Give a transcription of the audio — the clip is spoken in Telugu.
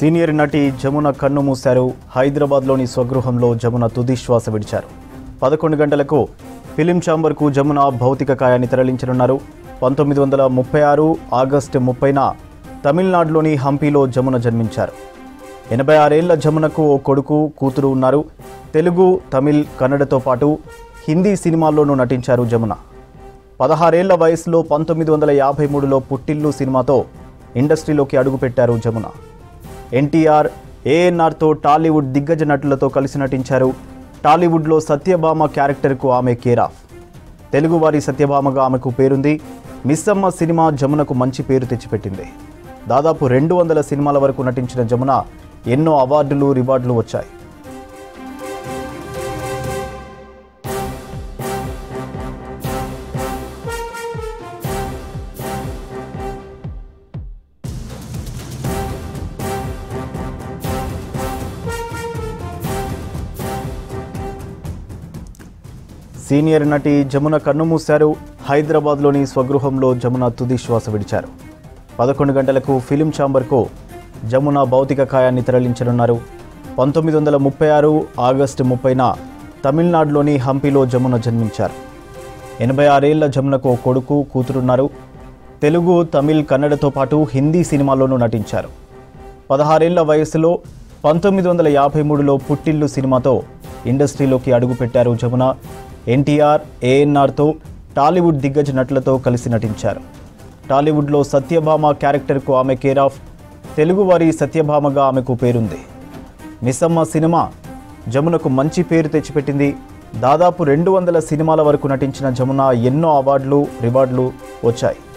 సీనియర్ నటి జమున కన్ను మూశారు హైదరాబాద్లోని స్వగృహంలో జమున తుది శ్వాస విడిచారు పదకొండు గంటలకు ఫిలిం ఛాంబర్కు జమున భౌతిక కాయాన్ని తరలించనున్నారు పంతొమ్మిది వందల ముప్పై ఆరు ఆగస్టు ముప్పైన తమిళనాడులోని హంపీలో జమున జన్మించారు ఎనభై ఆరేళ్ల జమునకు ఓ కొడుకు కూతురు ఉన్నారు తెలుగు తమిళ్ కన్నడతో పాటు హిందీ సినిమాల్లోనూ నటించారు జమున పదహారేళ్ల వయసులో పంతొమ్మిది వందల యాభై మూడులో పుట్టిల్లు సినిమాతో ఇండస్ట్రీలోకి అడుగుపెట్టారు జమున ఎన్టీఆర్ ఏఎన్ఆర్తో టాలీవుడ్ దిగ్గజ నటులతో కలిసి నటించారు టాలీవుడ్లో సత్యభామ క్యారెక్టర్కు ఆమె కేరాఫ్ తెలుగువారి సత్యభామగా ఆమెకు పేరుంది మిస్సమ్మ సినిమా జమునకు మంచి పేరు తెచ్చిపెట్టింది దాదాపు రెండు వందల సినిమాల వరకు నటించిన జమున ఎన్నో అవార్డులు రివార్డులు వచ్చాయి సీనియర్ నటి జమున కన్నుమూశారు హైదరాబాద్లోని స్వగృహంలో జమున తుది శ్వాస విడిచారు పదకొండు గంటలకు ఫిలిం ఛాంబర్కు జమున భౌతిక కాయాన్ని తరలించనున్నారు పంతొమ్మిది వందల ముప్పై ఆరు ఆగస్టు ముప్పైన తమిళనాడులోని హంపీలో జమున జన్మించారు ఎనభై ఆరేళ్ల జమునకు ఓ కొడుకు కూతురున్నారు తెలుగు తమిళ్ కన్నడతో పాటు హిందీ సినిమాల్లోనూ నటించారు పదహారేళ్ల వయసులో పంతొమ్మిది వందల యాభై మూడులో పుట్టిల్లు సినిమాతో ఇండస్ట్రీలోకి అడుగుపెట్టారు జమున ఎన్టీఆర్ ఏఎన్ఆర్తో టాలీవుడ్ దిగ్గజ నటులతో కలిసి నటించారు టాలీవుడ్లో సత్యభామ క్యారెక్టర్కు ఆమె కేరాఫ్ తెలుగువారి సత్యభామగా ఆమెకు పేరుంది మిసమ్మ సినిమా జమునకు మంచి పేరు తెచ్చిపెట్టింది దాదాపు రెండు వందల సినిమాల వరకు నటించిన జమున ఎన్నో అవార్డులు రివార్డులు వచ్చాయి